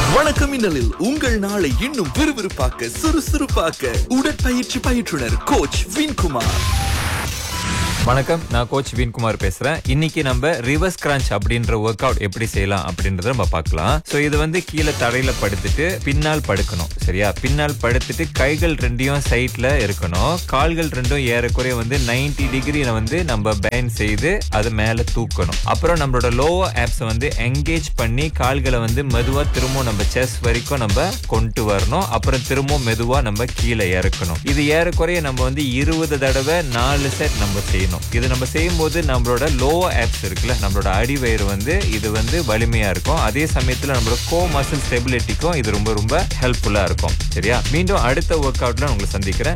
வணக்கம் மின்னலில் உங்கள் நாளை இன்னும் விறுவிறுப்பாக்க சுறுசுறுப்பாக்க உடற்பயிற்சி பயிற்றுனர் கோச் வின்குமார் வணக்கம் நான் கோச் வின்குமார் பேசுறேன் இன்னைக்கு நம்ம ரிவர்ஸ் கிரான்ச் அப்படின்ற ஒர்க் அவுட் எப்படி செய்யலாம் அப்படின்றத நம்ம பார்க்கலாம் சோ இது வந்து கீழே தரையில படுத்துட்டு பின்னால் படுக்கணும் சரியா பின்னால் படுத்துட்டு கைகள் ரெண்டையும் சைட்ல இருக்கணும் கால்கள் ரெண்டும் ஏறக்குறைய வந்து 90 டிகிரியில வந்து நம்ம பேன் செய்து அது மேல தூக்கணும் அப்புறம் நம்மளோட லோவர் ஆப்ஸ் வந்து என்கேஜ் பண்ணி கால்களை வந்து மெதுவா திரும்பவும் நம்ம செஸ் வரைக்கும் நம்ம கொண்டு வரணும் அப்புறம் திரும்பவும் மெதுவா நம்ம கீழே இறக்கணும் இது ஏறக்குறைய நம்ம வந்து இருபது தடவை நாலு செட் நம்ம செய்யணும் இது நம்ம செய்யும்போது நம்மளோட லோவர் ஆப்ஸ் இருக்குல்ல நம்மளோட அடிவயிறு வந்து இது வந்து வலிமையா இருக்கும் அதே சமயத்துல நம்மளோட கோ மசில் ஸ்டெபிலிட்டிக்கும் இது ரொம்ப ரொம்ப ஹெல்ப்ஃபுல்லா இருக்கும் சரியா மீண்டும் அடுத்த ஒர்க் அவுட்ல உங்களை சந்திக்கிறேன்